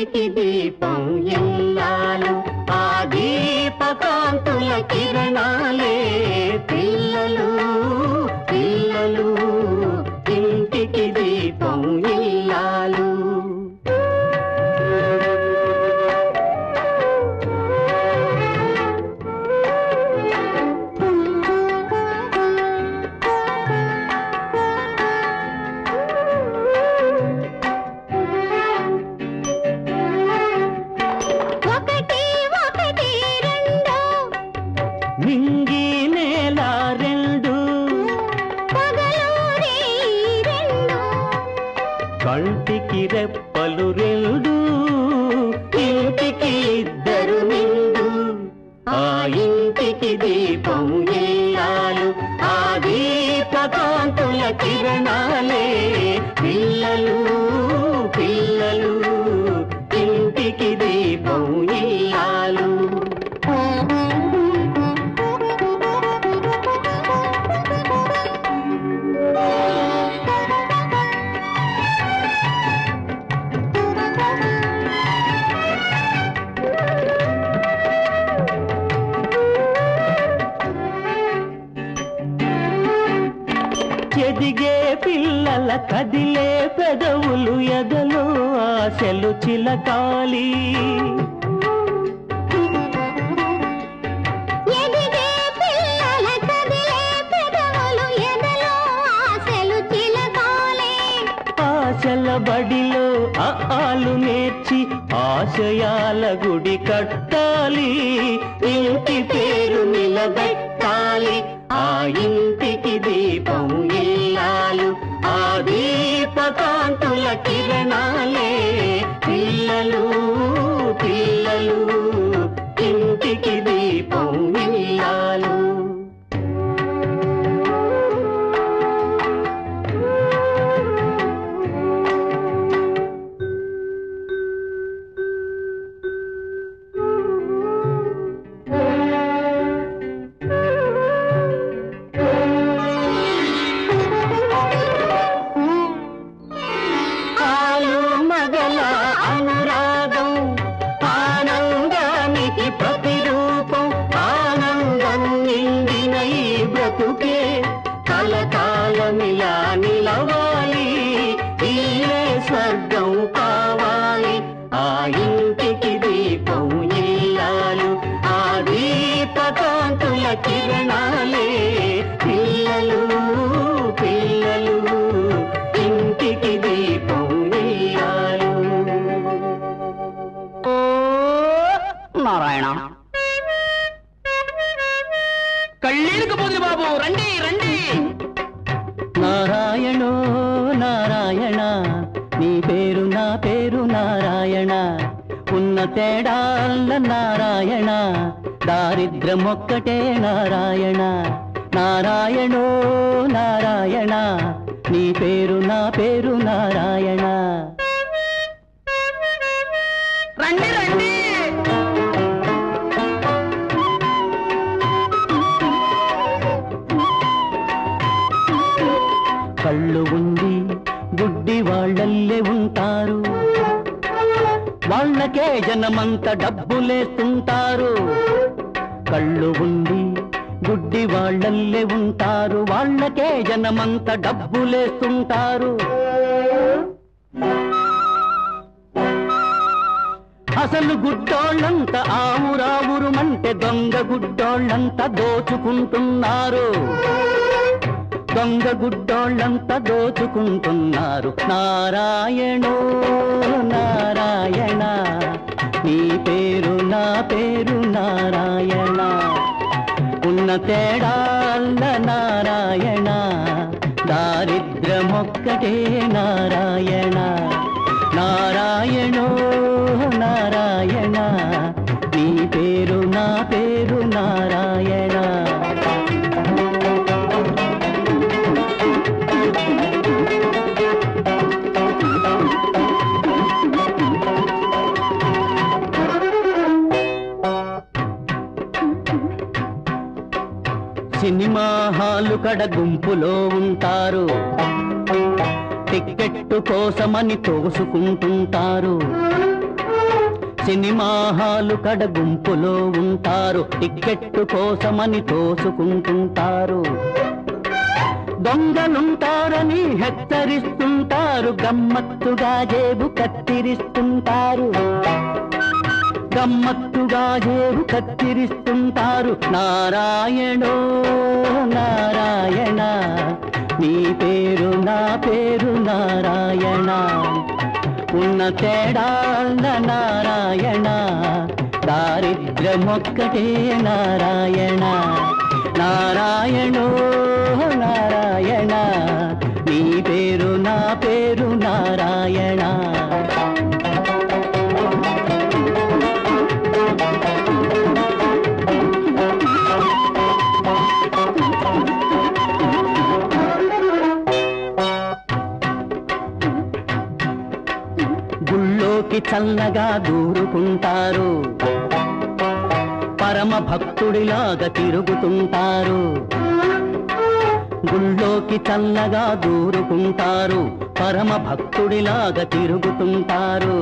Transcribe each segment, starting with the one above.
ఇంటికి దీపం ఇల్లాలు ఆ దీపకాంతుల కిరణాలే పిల్లలు పిల్లలు ఇంటికి దీపం ఇల్లాలు ఒకటి ఒకటి రెండు నింగి నేల రెండు పగలు రెండు కంటికి రెప్పలు రెండు ఇంటికి ఇద్దరు నిండు ఆ ఇంటికి దీపం ఇల్లాలు ఆ దీపకాంతుల కిరణాలే పిల్లలు పిల్లలు ఇంటికి దీపం ఇల్లాలు ఎదిగే పిల్లల కదిలే పెదవులు ఎదలో ఆశలు చిలకాలి ఎదిగే పిల్లల కదిలే పెదవులు ఎదలో ఆశలు చిలకాలే ఆశల బడిలో ఆ ఆలు నేర్చి ఆశయాల గుడి కట్టాలి ఇంటి పేరు నిలబెట్టాలి ఆ ఇంటికి దీపం ఇల్లాలు ఆ దీపకాంతుల కిరణాలే పిల్లలు పిల్లలు ఇంటికి దీపం ఇల్లాలు ఆలు మగల అనురాగం ఆనందానికి ప్రతిరూపం ఆనందం నిండిన ఈ బ్రతుకే కలకాలమిలా నిలవాలి ఈలే స్వర్గం కావాలి ఆ ఇంటికి దీపం ఇల్లాలు ఆ దీపకాంతుల కిరణాలే పిల్లలు పిల్లలు ఇంటికి దీపం ఇల్లాలు నారాయణ కళ్ళీరుకు పోదురు బాబు రండి రండి నారాయణో నారాయణ నీ పేరు నా పేరు నారాయణ ఉన్న తేడాల నారాయణ దారిద్ర్యం ఒక్కటే నారాయణ నారాయణో నారాయణ నీ పేరు నా పేరు నారాయణ రండి రండి కళ్ళు ఉంది గుడ్డి వాళ్ళల్లే ఉంటారు వాళ్ళకే జనమంత డబ్బులేస్తుంటారు కళ్ళు ఉంది గుడ్డి వాళ్ళల్లే ఉంటారు వాళ్ళకే జనమంత డబ్బులేస్తుంటారు అసలు గుడ్డోళ్ళంత ఆవురావురుమంటే దొంగ గుడ్డోళ్ళంతా దోచుకుంటున్నారు దొంగ గుడ్డోళ్ళంతా దోచుకుంటున్నారు నారాయణో నారాయణ నీ పేరు నా పేరు నారాయణ ఉన్న తేడాల నారాయణ దారిద్రమొక్కటే నారాయణ నారాయణో నారాయణ నీ పేరు నా పేరు నారాయణ సినిమా హాలు కడ గుంపులో ఉంటారు టిక్కెట్టు కోసమని తోసుకుంటుంటారు సినిమా హాలు కడ గుంపులో ఉంటారు టిక్కెట్టు కోసమని తోసుకుంటుంటారు దొంగలుంటారని హెచ్చరిస్తుంటారు గమ్మత్తుగా జేబు కత్తిరిస్తుంటారు గమ్మత్తుగా జేబు కత్తిరిస్తుంటారు నారాయణో నారాయణ నీ పేరు నా పేరు నారాయణ ఉన్న తేడాళ్ళ నారాయణ దారిద్ర్యమొక్కటే నారాయణ నారాయణో నారాయణ నీ పేరు నా పేరు నారాయణ గుళ్ళోకి చల్లగా దూరుకుంటారు పరమ భక్తుడిలాగా తిరుగుతుంటారు గుళ్ళోకి చల్లగా దూరుకుంటారు పరమ భక్తుడిలాగా తిరుగుతుంటారు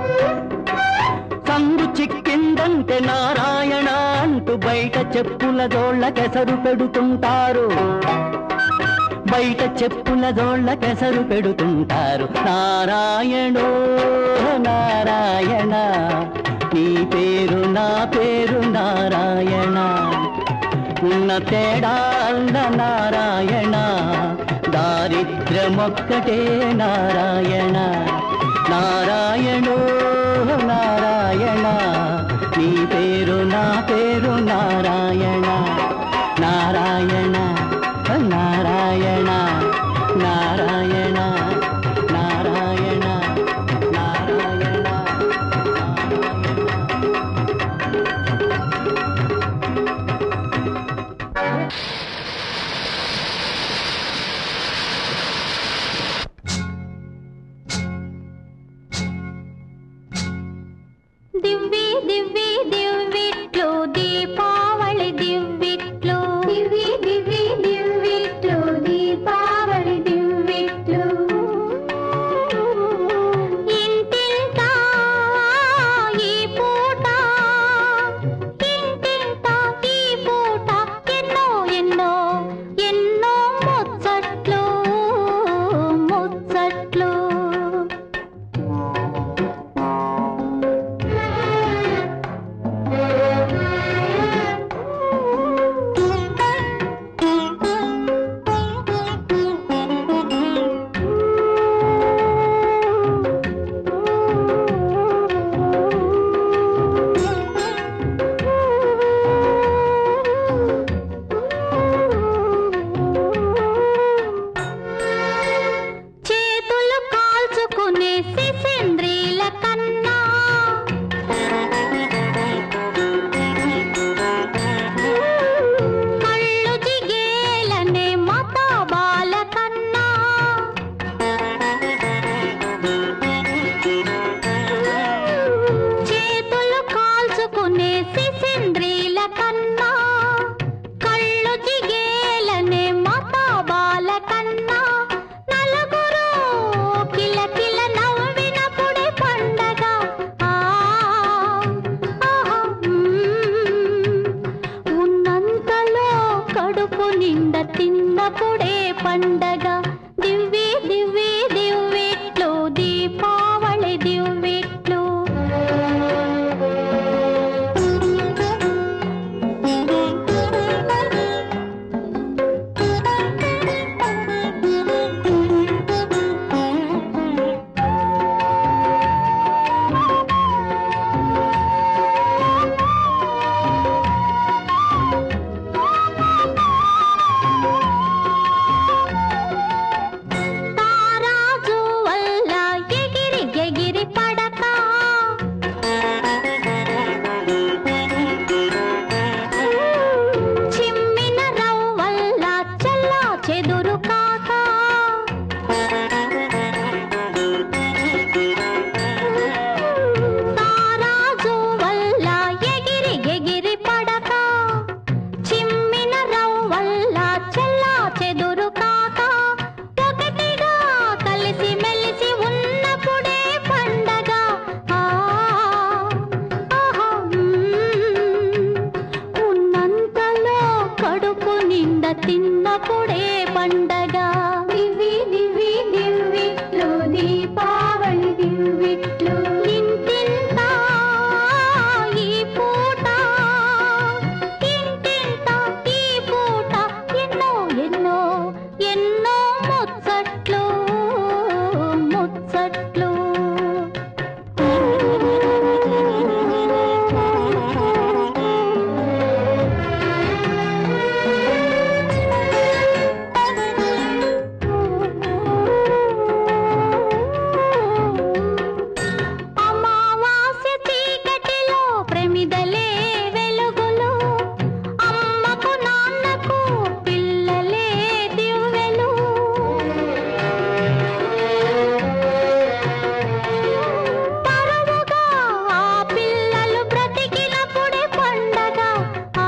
సందు చిక్కిందంటే నారాయణ అంటూ బయట చెప్పుల జోళ్ళ కెసరు పెడుతుంటారు బయట చెప్పుల జోళ్ళ కెసరు పెడుతుంటారు నారాయణో నారాయణ నీ పేరు నా పేరు నారాయణ ఉన్న తేడాళ్ళ నారాయణ దారిద్ర్యమొక్కటే నారాయణ నారాయణో నారాయణ నీ పేరు నా పేరు నారాయణ నారాయణ నారాయణ నారాయణ నారాయణ నారాయణ ದಿವ್ವಿ ದಿವ್ವಿ ದಿವ್ವಿಟ್ಲು ದೀಪಾವಳಿ ದಿವ್ವಿಟ್ಲು ದಿವ್ವಿ ದಿವ್ವಿ ದಿವ್ವಿಟ್ಲು ದೀಪಾವಳಿ ದಿವ್ವಿಟ್ಲು ఇంటింట ఈ పూట ఇంటింట ఈ పూట ఎన్నో ఎన్నో ఎన్నో ముచ్చట్లు ముచ్చట్లు చేతులు కాల్చుకునే శిశేంద్రియుల కన్నా కళ్ళు జిగేలనే మతాబాల కన్నా చేతులు కాల్చుకునే శిశేంద్రియుల కన్నా కళ్ళు జిగేలనే మతాబాల కన్నా నలుగురు కిల కిల నవ్వినప్పుడే పండగ ఆ, ఆహా, మ్మ్. ఉన్నంతలో కడుపు నిండ తిన్నప్పుడే పండగ దివ్వి దివ్వి దివ్విట్లు దీపావళి దివ్విట్లు తారాజు వల్ల ఎగిరి ఎగిరి పడక చిమ్మిన రవ్వల్ల చల్లా చెదురు కాక తారాజు వల్ల ఎగిరి ఎగిరి పడక చిమ్మిన రవ్వల్ల చల్లా చెదురు కాక ఒకటిగా కలిసి మెలిసి ఉన్నప్పుడే పండగ ఆ, ఎన్నో ముచ్చట్లు ముచ్చట్లు అమావాస్య చీకటిలో ప్రమిదలే వెలుగులు అమ్మకు నాన్నకు పిల్లలే దివ్వెలు పరువుగా ఆ పిల్లలు బ్రతికినప్పుడే పండగ ఆ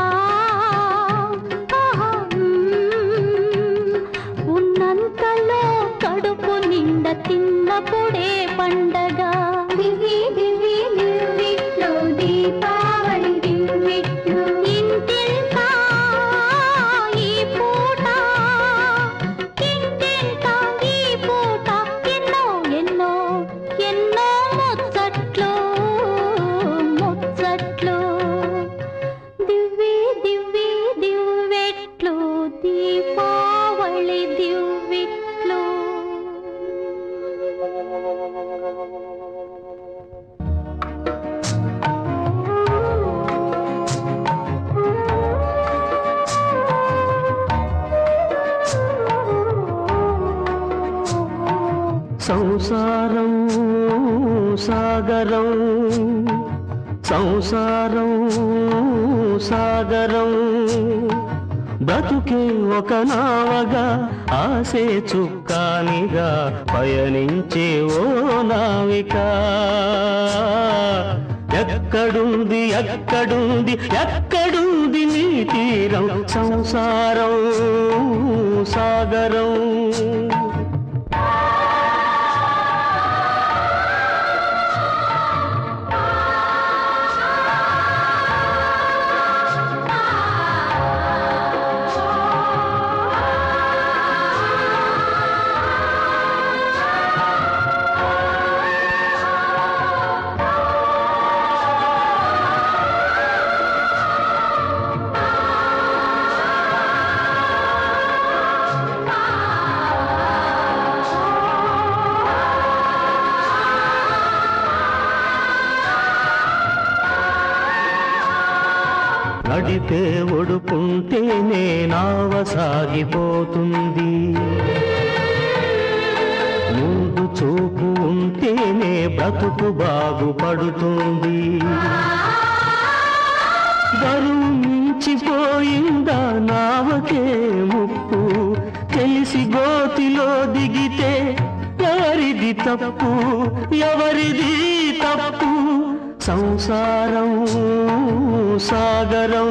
ఆహా, మ్మ్. ఉన్నంతలో కడుపు నిండా తిన్నప్పుడే పండగ దివి దివి దివిట్లో దీపావళి దివిట్లు ఇంటింటా ఈ పూట ఇంటింటా ఈ పూట ఎన్నో ఎన్నో ఎన్నో ముచ్చట్లు ముచ్చట్లు దివ్వి దివ్వి దివ్వెట్లు దీపావళి దివ్వెట్లు సంసారం సాగరం సంసారం సాగరం బ్రతుకే ఒక నావగా ఆసే చుక్కానిగా పయనించే ఓ నావిక ఎక్కడుంది ఎక్కడుంది ఎక్కడుంది నీ తీరం సంసారం సాగరం నడితే ఒడుకుంటేనే నావ సాగిపోతుంది ముందు చూపు ఉంటేనే బ్రతుకు బాగుపడుతుంది బరువు మించిపోయిందా నావకే ముప్పు తెలిసి గోతిలో దిగితే ఎవరిది తప్పు ఎవరిది తప్పు సంసారం సాగరం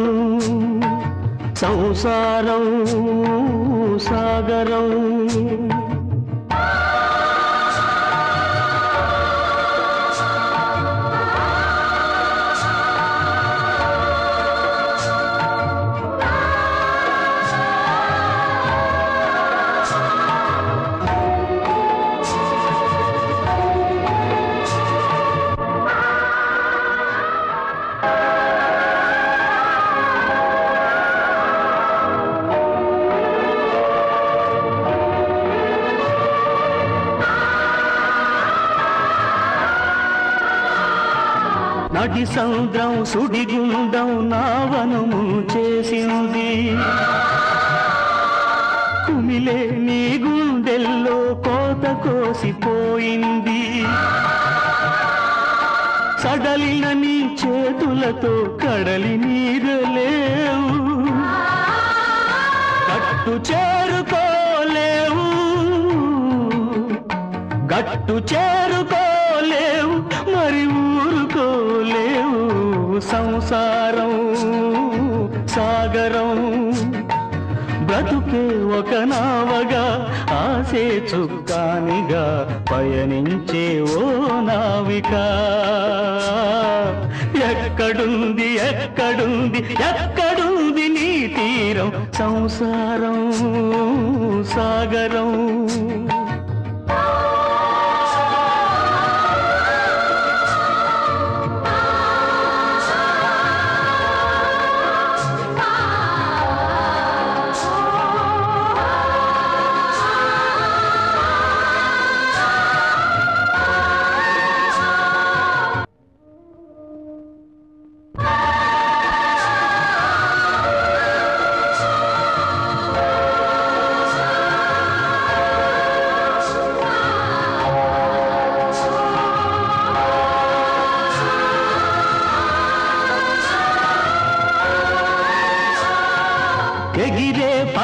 సంసారం సాగరం నడి సముద్రం సుడిగుండం నావను ముంచేసింది కుమిలే నీ గుండెల్లో కోత కోసిపోయింది సడలిన నీ చేతులతో కడలి నీరలేవు గట్టు చేరుకోలేవు గట్టు చేరుకోలేవు మరి ఊరుకోలేవు సంసారం సాగరం బ్రతుకే ఒక నావగా ఆసే చుక్కానిగా పయనించే ఓ నావిక ఎక్కడుంది ఎక్కడుంది ఎక్కడుంది నీ తీరం సంసారం సాగరం ఆ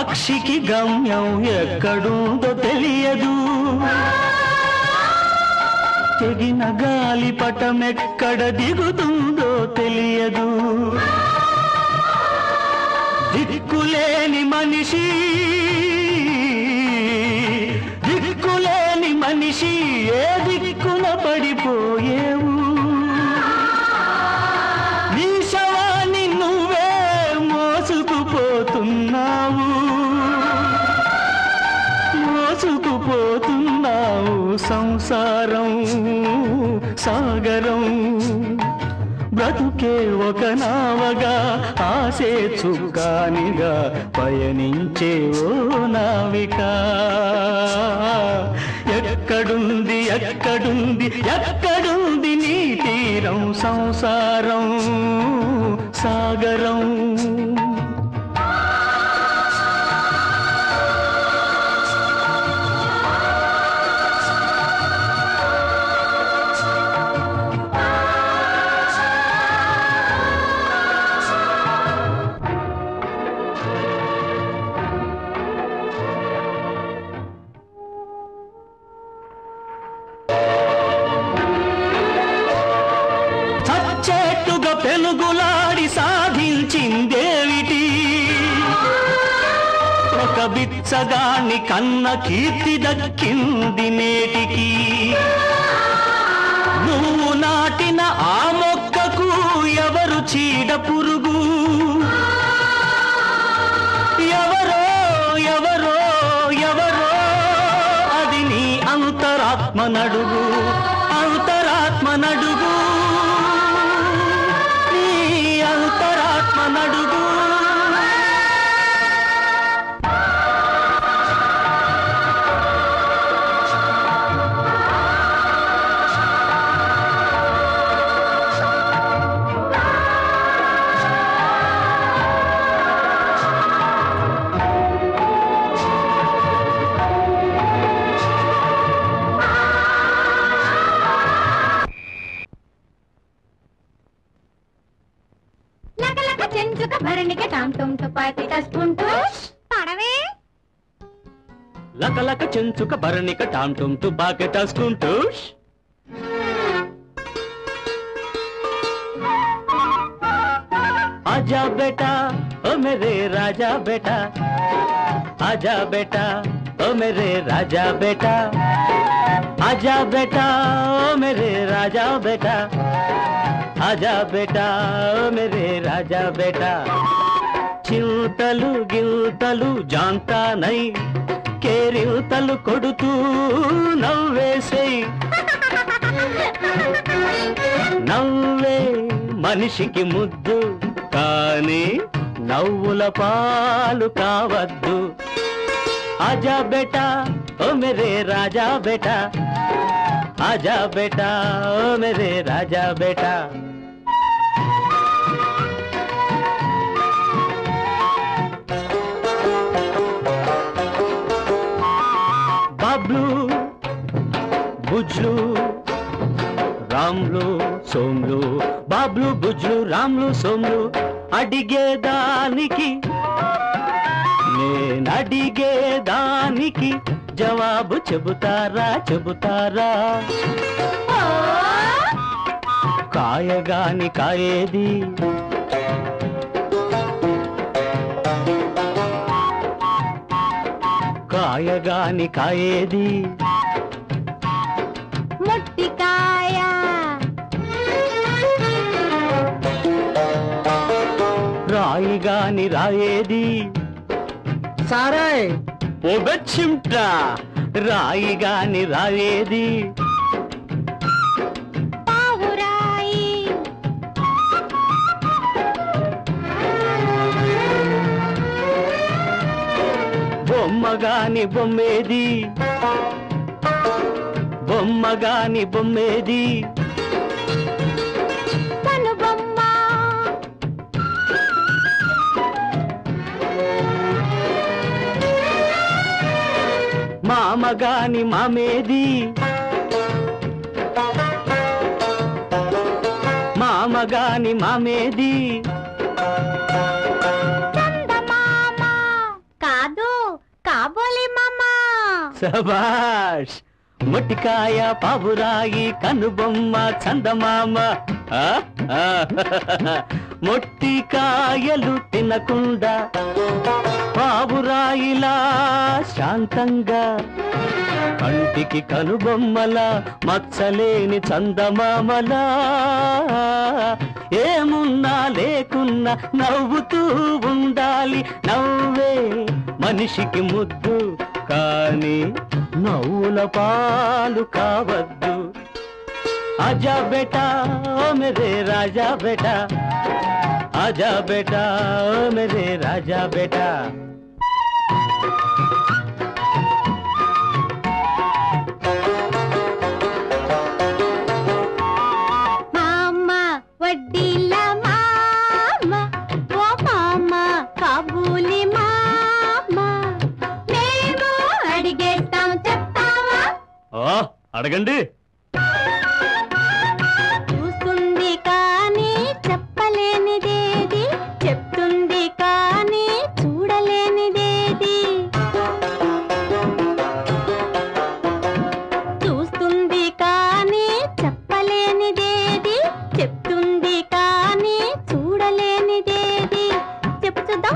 పక్షికి గమ్యం ఎక్కడుందో తెలియదు తెగిన గాలి పటమెక్కడ దిగుతుందో తెలియదు దిక్కులేని మనిషి దిక్కులేని మనిషి ఏ దిక్కున పడిపోయేవు నీ శవాన్ని నువ్వే మోసుకుపోతున్నావు మోసుకుపోతున్నావు సంసారం సాగరం బ్రతుకే ఒక నావగా ఆసే చుక్కానిగా పయనించే ఓ నావిక ఎక్కడుంది ఎక్కడుంది ఎక్కడుంది నీ తీరం సంసారం సాగరం చచ్చేట్టుగా పెనుగులాడి సాధించిందేమిటి ఒక బిచ్చగాన్ని కన్న కీర్తి దక్కింది నేటికి నువ్వు నాటిన ఆ మొక్కకు ఎవరు చీడ పురుగు ఎవరో ఎవరో ఎవరో అది నీ అంతరాత్మ నడుగు అంతరాత్మ నడుగు నీ అంతరాత్మ నడుగు లకలక చెంచుక భరణిక టామ్ టుమ్ తుపాకి టస్కుంటూ పడవే లకలక చెంచుక భరణిక టామ్ టుమ్ తుపాకి టస్కుంటూ आजा बेटा ओ मेरे राजा बेटा आजा बेटा ओ मेरे राजा बेटा आजा बेटा ओ मेरे राजा बेटा आजा बेटा ओ मेरे राजा बेटा చింతలు గింతలు జాంతా నై కేరింతలు కొడుతూ నవ్వేసేయ్ నవ్వే మనిషికి ముద్దు కానీ నవ్వుల పాలు కావద్దు ఆజా బేటా ఓ మేరే రాజా బేటా ఆజా బేటా ఓ మేరే రాజా బేటా బాబ్లు బుజ్లు రామ్లు సోమ్లు బాబ్లు బుజ్లు రామ్లు సోమ్లు అడిగేదానికి నేను అడిగేదానికి జవాబు చెబుతారా చెబుతారా కాయగాని కాయేది కాయగాని కాయేది ముట్టికాయ రాయిగాని రాయేది సారాయ్ పొగచ్చిమ్టా రాయిగాని రాయేది పావురాయి బొమ్మగాని బొమ్మేది బొమ్మగాని బొమ్మేది కనుబొమ్మ మామగాని మామేది మామగాని మామేది చందమామ కాదు సబాష్ మొట్టికాయ పావురాయి కనుబొమ్మ చందమామ ఆ? ఆ. మొట్టికాయలు తినకుండా పావురాయిలా శాంతంగా కంటికి కనుబొమ్మల మచ్చలేని చందమామలా ఏమున్నా లేకున్నా నవ్వుతూ ఉండాలి నవ్వే మనిషికి ముద్దు కానీ నవ్వుల పాలు కావద్దు ఆజా బేటా ఓ మేరే రాజా బేటా ఆజా బేటా ఓ మేరే రాజా బేటా మామ వడ్డీల మామ ఓ మామ కాబూలి మామ మేము అడిగేస్తాం చెప్తావా ఓ అడగండి చూస్తుంది కానీ చెప్పలేనిదేది చెప్తుంది కానీ చూడలేనిదేది చూస్తుంది కానీ చెప్పలేనిదేది చెప్తుంది కానీ చూడలేనిదేది చెప్పు చూద్దాం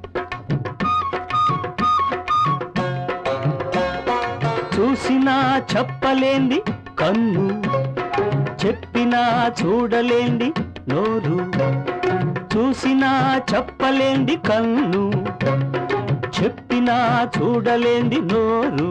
చూసినా చెప్పలేంది కన్ను చెప్పినా చూడలేంది నోరు చూసినా చెప్పలేంది కన్ను చెప్పినా చూడలేంది నోరు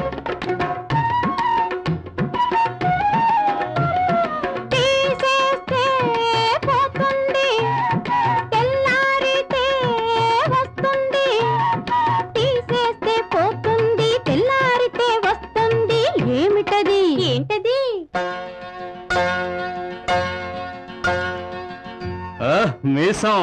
తీసేస్తే పోతుంది తెల్లారితే వస్తుంది తీసేస్తే పోతుంది తెల్లారితే వస్తుంది ఏమిటది ఏంటది ఆ, మీసం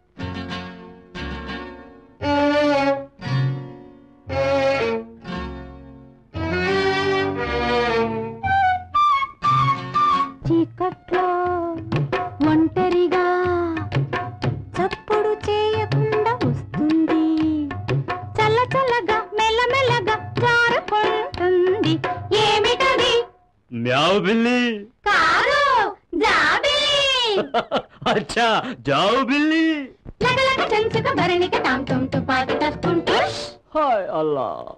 చీకట్లో ఒంటరిగా చప్పుడు చేయకుండా వస్తుంది చల్ల చల్లగా మెల్లమెల్లగా జారుకుంటుంది ఏమిటది మ్యావ్ బిల్లి కారు జాబిలి అచ్చా జావ్ బిల్లి లగలగ చెంచుక భరణిక టామ్ టుమ్ టుపాకి టస్కుంటూ హాయ్ అల్లా